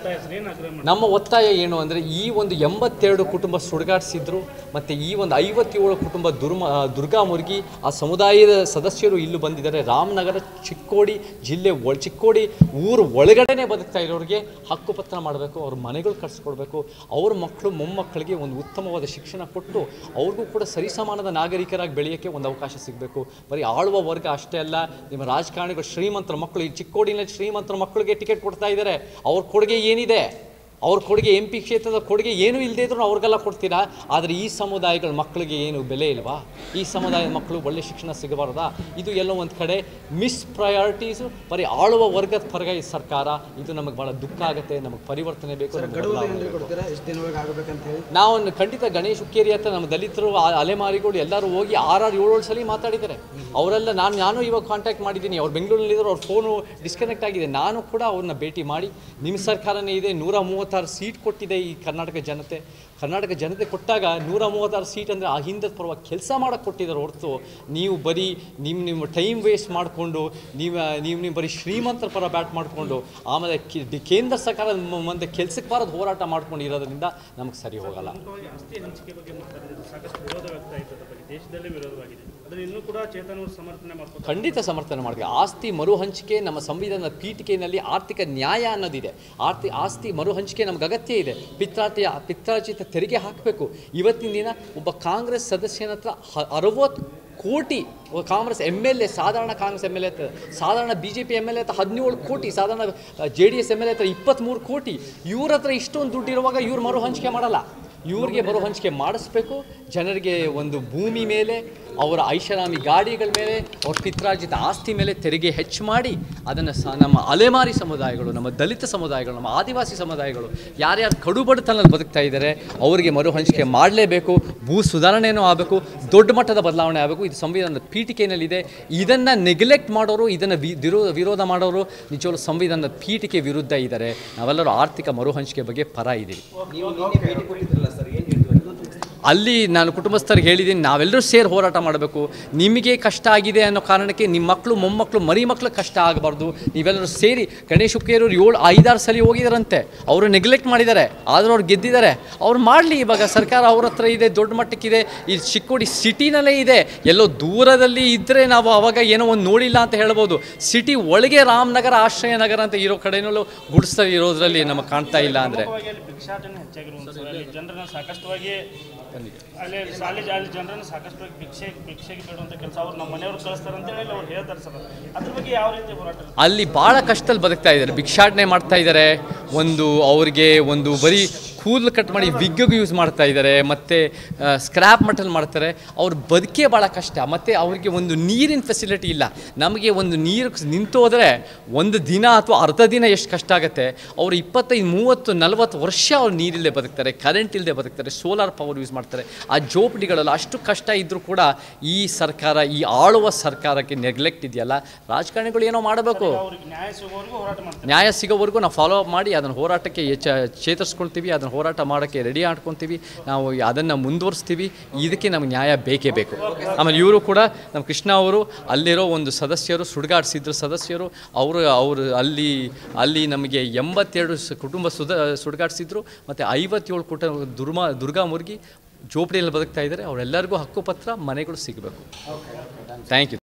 ಒತ್ತಾಯ ಸರ್ ಏನು ಆಗ್ರಹ ಮಾಡಿ ನಮ್ಮ ಒತ್ತಾಯ ಏನು ಅಂದರೆ ಈ ಒಂದು ಎಂಬತ್ತೆರಡು ಕುಟುಂಬ ಸುಡುಗಾಡಿಸಿದ್ರು ಮತ್ತು ಈ ಒಂದು ಐವತ್ತೇಳು ಕುಟುಂಬ ದುರ್ಮ ಆ, ದುರ್ಗಾ ಮುರುಗಿ ಆ ಸಮುದಾಯದ ಸದಸ್ಯರು ಇಲ್ಲೂ ಬಂದಿದ್ದಾರೆ ರಾಮನಗರ ಚಿಕ್ಕೋಡಿ ಜಿಲ್ಲೆ ಒಳ ಚಿಕ್ಕೋಡಿ ಊರು ಒಳಗಡೆನೆ ಬದುಕ್ತಾ ಇರೋರಿಗೆ ಹಕ್ಕುಪತ್ರ ಮಾಡಬೇಕು ಅವ್ರ ಮನೆಗಳು ಕಟ್ಸ್ಕೊಡ್ಬೇಕು ಅವ್ರ ಮಕ್ಕಳು ಮೊಮ್ಮಕ್ಕಳಿಗೆ ಒಂದು ಉತ್ತಮವಾದ ಶಿಕ್ಷಣ ಕೊಟ್ಟು ಅವ್ರಿಗೂ ಕೂಡ ಸರಿಸಮಾನದ ನಾಗರಿಕರಾಗಿ ಬೆಳೆಯೋಕ್ಕೆ ಒಂದು ಅವಕಾಶ ಸಿಗಬೇಕು ಬರೀ ಆಳುವ ವರ್ಗ ಅಷ್ಟೇ ಅಲ್ಲ ನಿಮ್ಮ ರಾಜಕಾರಣಿಗಳು ಶ್ರೀಮಂತರ ಮಕ್ಕಳು ಈ ಚಿಕ್ಕೋಡಿನಲ್ಲಿ ಶ್ರೀಮಂತರ ಮಕ್ಕಳಿಗೆ ಟಿಕೆಟ್ ಕೊಡ್ತಾ ಇದ್ದಾರೆ ಅವ್ರ ಕೊಡುಗೆ ಏನಿದೆ ಅವ್ರ ಕೊಡುಗೆ ಎಂ ಪಿ ಕ್ಷೇತ್ರದ ಕೊಡುಗೆ ಏನೂ ಇಲ್ಲದೆ ಇದ್ರೂ ಅವ್ರಿಗೆಲ್ಲ ಕೊಡ್ತೀರಾ ಆದರೆ ಈ ಸಮುದಾಯಗಳ ಮಕ್ಕಳಿಗೆ ಏನು ಬೆಲೆ ಇಲ್ವಾ ಈ ಸಮುದಾಯದ ಮಕ್ಕಳು ಒಳ್ಳೆ ಶಿಕ್ಷಣ ಸಿಗಬಾರ್ದಾ ಇದು ಎಲ್ಲೋ ಒಂದು ಕಡೆ ಮಿಸ್ ಪ್ರಯಾರಿಟೀಸು ಬರೀ ಆಳುವ ವರ್ಗದ ಪರಗ ಈ ಸರ್ಕಾರ ಇದು ನಮಗೆ ಭಾಳ ದುಃಖ ಆಗುತ್ತೆ ನಮಗೆ ಪರಿವರ್ತನೆ ಬೇಕು ನಮಗೆ ಬದಲಾವಣೆ ಬೇಕು. ಕೊಡ್ತೀರಾ ಎಷ್ಟು ದಿನದೊಳಗೆ ಆಗಬೇಕಂತ ಹೇಳಿ ನಾವು ಖಂಡಿತ ಗಣೇಶ್ ಹುಕ್ಕೇರಿ ಹತ್ರ ನಮ್ಮ ದಲಿತರು ಆ ಅಲೆಮಾರಿಗಳು ಎಲ್ಲರೂ ಹೋಗಿ ಆರಾರು ಏಳು ಸಲ ಮಾತಾಡಿದ್ದಾರೆ ಅವರೆಲ್ಲ ನಾನು ನಾನು ಇವಾಗ ಕಾಂಟ್ಯಾಕ್ಟ್ ಮಾಡಿದ್ದೀನಿ ಅವ್ರು ಬೆಂಗಳೂರಿನಲ್ಲಿದ್ದಾರೆ ಅವ್ರ ಫೋನು ಡಿಸ್ಕನೆಕ್ಟ್ ಆಗಿದೆ ನಾನು ಕೂಡ ಅವ್ರನ್ನ ಭೇಟಿ ಮಾಡಿ ನಿಮ್ಮ ಸರ್ಕಾರನೇ ಇದೆ ನೂರ ಮೂವತ್ತಾರು ಸೀಟ್ ಕೊಟ್ಟಿದೆ ಈ ಕರ್ನಾಟಕ ಜನತೆ ಕರ್ನಾಟಕ ಜನತೆ ಕೊಟ್ಟಾಗ ನೂರ ಮೂವತ್ತಾರು ಸೀಟ್ ಅಂದರೆ ಆ ಹಿಂದದ ಪರವಾಗಿ ಕೆಲಸ ಮಾಡೋಕ್ಕೆ ಕೊಟ್ಟಿದ್ದಾರೆ ಹೊರತು ನೀವು ಬರೀ ನಿಮ್ಮ ನಿಮ್ಮ ಟೈಮ್ ವೇಸ್ಟ್ ಮಾಡಿಕೊಂಡು ನೀವು ನೀವು ನೀವು ಬರೀ ಶ್ರೀಮಂತರ ಪರ ಬ್ಯಾಟ್ ಮಾಡಿಕೊಂಡು ಆಮೇಲೆ ಕಿ- ಡಿ- ಕೇಂದ್ರ ಸರ್ಕಾರದ ಮ- ಮುಂದೆ ಕೆಲಸಕ್ಕೆ ಬಾರದು ಹೋರಾಟ ಮಾಡ್ಕೊಂಡು ಇರೋದ್ರಿಂದ ನಮಗೆ ಸರಿ ಹೋಗಲ್ಲ ಪ್ರಮುಖವಾಗಿ ಆಸ್ತಿ ಹಂಚಿಕೆ ಬಗ್ಗೆ ಮಾತಾಡಿದ್ರೆ ಸಾಕಷ್ಟು ವಿರೋಧ ವ್ಯಕ್ತ ಆಯಿತು ಅದ್ರ ಬಗ್ಗೆ ದೇಶದಲ್ಲೇ ವಿರೋಧವಾಗಿದೆ ಅದನ್ನು ಇನ್ನೂ ಕೂಡ ಚೇತನ್ ಅವರು ಸಮರ್ಥನೆ ಮಾಡ್ತಾರೆ ಖಂಡಿತ ಸಮರ್ಥನೆ ಮಾಡ್ತೀವಿ ಆಸ್ತಿ ಮರು ಹಂಚಿಕೆ ನಮ್ಮ ಸಂವಿಧಾನದ ಪೀಠಿಕೆಯಲ್ಲಿ ಆರ್ಥಿಕ ನ್ಯಾಯ ಅನ್ನೋದಿದೆ ಆರ್ತಿ ಆಸ್ತಿ ಮರು ಹಂಚಿಕೆ ನಮ್ಗೆ ಅಗತ್ಯ ಇದೆ ಪಿತ್ರಾರ್ಟಿಯ ಪಿತ್ರಾರ್ಜಿತ ತೆರಿಗೆ ಹಾಕಬೇಕು ಇವತ್ತಿನ ದಿನ ಒಬ್ಬ ಕಾಂಗ್ರೆಸ್ ಸದಸ್ಯನ ಹತ್ರ ಅರವತ್ತು ಕೋಟಿ ಒಬ್ಬ ಕಾಂಗ್ರೆಸ್ ಎಮ್ ಎಲ್ ಎ ಸಾಧಾರಣ ಕಾಂಗ್ರೆಸ್ ಎಮ್ ಎಲ್ ಎ ಹತ್ರ ಸಾಧಾರಣ B J P M L A ಹತ್ರ ಹದಿನೇಳು ಕೋಟಿ ಸಾಧಾರಣ J D S M L A ಹತ್ರ ಇಪ್ಪತ್ತ್ಮೂರು ಕೋಟಿ ಇವ್ರ ಹತ್ರ ಇಷ್ಟೊಂದು ದುಡ್ಡು ಇರುವಾಗ ಇವ್ರು ಮರು ಹಂಚಿಕೆ ಮಾಡಲ್ಲ ಇವ್ರಿಗೆ ಬರೋ ಹಂಚಿಕೆ ಮಾಡಿಸ್ಬೇಕು ಜನರಿಗೆ ಒಂದು ಭೂಮಿ ಮೇಲೆ ಅವರ ಐಷಾರಾಮಿ ಗಾಡಿಗಳ ಮೇಲೆ ಅವ್ರ ಪಿತ್ರಾರ್ಜಿತ ಆಸ್ತಿ ಮೇಲೆ ತೆರಿಗೆ ಹೆಚ್ಚು ಮಾಡಿ ಅದನ್ನು ಸ ನಮ್ಮ ಅಲೆಮಾರಿ ಸಮುದಾಯಗಳು ನಮ್ಮ ದಲಿತ ಸಮುದಾಯಗಳು ನಮ್ಮ ಆದಿವಾಸಿ ಸಮುದಾಯಗಳು ಯಾರ್ಯಾರು ಕಡುಬಡತನದಲ್ಲಿ ಬದುಕ್ತಾ ಇದ್ದಾರೆ ಅವರಿಗೆ ಮರು ಹಂಚಿಕೆ ಮಾಡಲೇಬೇಕು ಭೂ ಸುಧಾರಣೆಯೂ ಆಗಬೇಕು ದೊಡ್ಡ ಮಟ್ಟದ ಬದಲಾವಣೆ ಆಗಬೇಕು ಇದು ಸಂವಿಧಾನದ ಪೀಠಿಕೆಯಲ್ಲಿದೆ ಇದನ್ನು ನೆಗ್ಲೆಕ್ಟ್ ಮಾಡೋರು ಇದನ್ನು ವಿ ವಿರೋಧ ವಿರೋಧ ಮಾಡೋರು ನಿಜವಾಗ್ಲೂ ಸಂವಿಧಾನದ ಪೀಠಿಕೆ ವಿರುದ್ಧ ಇದ್ದಾರೆ ನಾವೆಲ್ಲರೂ ಆರ್ಥಿಕ ಮರು ಹಂಚಿಕೆ ಬಗ್ಗೆ ಪರ ಇದ್ದೀವಿ ನೀವು ನಿನ್ನೆ ಭೇಟಿ ಕೊಟ್ಟಿದ್ರಲ್ಲ ಸರ್ ಏನು ಹೇಳ್ತೀವಿ ಅಲ್ಲಿ ನಾನು ಕುಟುಂಬಸ್ಥರಿಗೆ ಹೇಳಿದ್ದೀನಿ ನಾವೆಲ್ಲರೂ ಸೇರಿ ಹೋರಾಟ ಮಾಡಬೇಕು ನಿಮಗೆ ಕಷ್ಟ ಆಗಿದೆ ಅನ್ನೋ ಕಾರಣಕ್ಕೆ ನಿಮ್ಮ ಮಕ್ಕಳು ಮೊಮ್ಮಕ್ಕಳು ಮರಿ ಮಕ್ಕಳು ಕಷ್ಟ ಆಗಬಾರ್ದು ನೀವೆಲ್ಲರೂ ಸೇರಿ ಗಣೇಶ್ ಹುಕ್ಕೇರವ್ರು ಏಳು ಐದಾರು ಸಲ ಹೋಗಿದಾರಂತೆ ಅವರು ನೆಗ್ಲೆಕ್ಟ್ ಮಾಡಿದ್ದಾರೆ ಆದರೂ ಅವ್ರು ಗೆದ್ದಿದ್ದಾರೆ ಅವ್ರು ಮಾಡಲಿ ಇವಾಗ ಸರ್ಕಾರ ಅವ್ರ ಹತ್ರ ಇದೆ ದೊಡ್ಡ ಮಟ್ಟಕ್ಕಿದೆ ಈ ಚಿಕ್ಕೋಡಿ ಸಿಟಿನಲ್ಲೇ ಇದೆ ಎಲ್ಲೋ ದೂರದಲ್ಲಿ ಇದ್ದರೆ ನಾವು ಅವಾಗ ಏನೋ ಒಂದು ನೋಡಿಲ್ಲ ಅಂತ ಹೇಳ್ಬೋದು ಸಿಟಿ ಒಳಗೆ ರಾಮನಗರ ಆಶ್ರಯ ನಗರ ಅಂತ ಇರೋ ಕಡೆನಲ್ಲೂ ಗುಡಿಸ್ತಾ ಇರೋದ್ರಲ್ಲಿ ನಮಗೆ ಕಾಣ್ತಾ ಇಲ್ಲ ಅಂದರೆ ಪ್ರಮುಖವಾಗಿ ಅಲ್ಲಿ ಭಿಕ್ಷಾಟನೆ ಹೆಚ್ಚಾಗಿರುವಂಥ ಸರ್ ಅಲ್ಲಿ ಜನರನ್ನ ಸಾಕಷ್ಟುವಾಗಿ ಅಲ್ಲಿ ಅಲ್ಲಿ ಅಲ್ಲಿ ಜನರನ್ನ ಸಾಕಷ್ಟುವಾಗಿ ಭಿಕ್ಷೆ ಭಿಕ್ಷೆಗೆ ಬಿಡುವಂಥ ಕೆಲಸ ಅವ್ರು ನಮ್ಮ ಮನೆಯವ್ರು ಕಳಿಸ್ತಾರೆ ಅಂತೇಳಿ ಅಲ್ಲಿ ಅವ್ರು ಹೇಳ್ತಾರೆ ಸರ್ ಅದ್ರ ಬಗ್ಗೆ ಯಾವ ರೀತಿ ಹೋರಾಟ ಇರುತ್ತೆ? ಅಲ್ಲಿ ಭಾಳ ಕಷ್ಟದಲ್ಲಿ ಬದುಕ್ತಾ ಇದ್ದಾರೆ ಭಿಕ್ಷಾಟನೆ ಮಾಡ್ತಾ ಇದ್ದಾರೆ ಒಂದು ಅವ್ರಿಗೆ ಒಂದು ಬರೀ ಕೂದಲು ಕಟ್ ಮಾಡಿ ವಿಗ್ಗಿಗೂ ಯೂಸ್ ಮಾಡ್ತಾ ಇದ್ದಾರೆ ಮತ್ತು ಸ್ಕ್ರ್ಯಾಪ್ ಮಟಲ್ ಮಾಡ್ತಾರೆ ಅವ್ರ ಬದುಕೇ ಭಾಳ ಕಷ್ಟ ಮತ್ತು ಅವ್ರಿಗೆ ಒಂದು ನೀರಿನ ಫೆಸಿಲಿಟಿ ಇಲ್ಲ ನಮಗೆ ಒಂದು ನೀರು ನಿಂತು ಹೋದರೆ ಒಂದು ದಿನ ಅಥವಾ ಅರ್ಧ ದಿನ ಎಷ್ಟು ಕಷ್ಟ ಆಗುತ್ತೆ ಅವರು ಇಪ್ಪತ್ತೈದು ಮೂವತ್ತು ನಲವತ್ತು ವರ್ಷ ಅವ್ರು ನೀರಿಲ್ಲದೆ ಬದುಕ್ತಾರೆ ಕರೆಂಟ್ ಇಲ್ಲದೆ ಬದುಕ್ತಾರೆ ಸೋಲಾರ್ ಪವರ್ ಯೂಸ್ ಮಾಡ್ತಾರೆ ಆ ಜೋಪಡಿಗಳೆಲ್ಲ ಅಷ್ಟು ಕಷ್ಟ ಇದ್ದರೂ ಕೂಡ ಈ ಸರ್ಕಾರ ಈ ಆಳುವ ಸರ್ಕಾರಕ್ಕೆ ನೆಗ್ಲೆಕ್ಟ್ ಇದೆಯಲ್ಲ ರಾಜಕಾರಣಿಗಳು ಏನೋ ಮಾಡಬೇಕು ಅವ್ರಿಗೆ ನ್ಯಾಯ ಸಿಗೋವರೆಗೂ ಹೋರಾಟ ಮಾಡ್ತಾರೆ ನ್ಯಾಯ ಸಿಗೋವರೆಗೂ ನಾವು ಫಾಲೋ ಅಪ್ ಮಾಡಿ ಅದನ್ನು ಹೋರಾಟಕ್ಕೆ ಹೆಚ್ಚ ಚೇತರಿಸ್ಕೊಳ್ತೀವಿ ಅದನ್ನು ಹೋರಾಟ ಮಾಡೋಕ್ಕೆ ರೆಡಿ ಆಡ್ಕೊತೀವಿ ನಾವು ಅದನ್ನು ಮುಂದುವರಿಸ್ತೀವಿ ಇದಕ್ಕೆ ನಮ್ಗೆ ನ್ಯಾಯ ಬೇಕೇ ಬೇಕು ಆಮೇಲೆ ಇವರು ಕೂಡ ನಮ್ಮ ಕೃಷ್ಣ ಅವರು ಅಲ್ಲಿರೋ ಒಂದು ಸದಸ್ಯರು ಸುಡುಗಾಡಿಸಿದ್ರು ಸದಸ್ಯರು ಅವರು ಅವರು ಅಲ್ಲಿ ಅಲ್ಲಿ ನಮಗೆ ಎಂಬತ್ತೆರಡು ಸ- ಕುಟುಂಬ ಸುದ ಸುಡುಗಾಡಿಸಿದ್ರು ಮತ್ತು ಐವತ್ತೇಳು ಕುಟುಂಬ ದುರ್ಮಾ ದುರ್ಗಾ ಮುರುಗಿ ಜೋಪಡಿಯಲ್ಲಿ ಬದುಕ್ತಾ ಇದ್ದಾರೆ ಅವರೆಲ್ಲರಿಗೂ ಹಕ್ಕುಪತ್ರ ಮನೆಗಳು ಸಿಗಬೇಕು ಥ್ಯಾಂಕ್ ಯು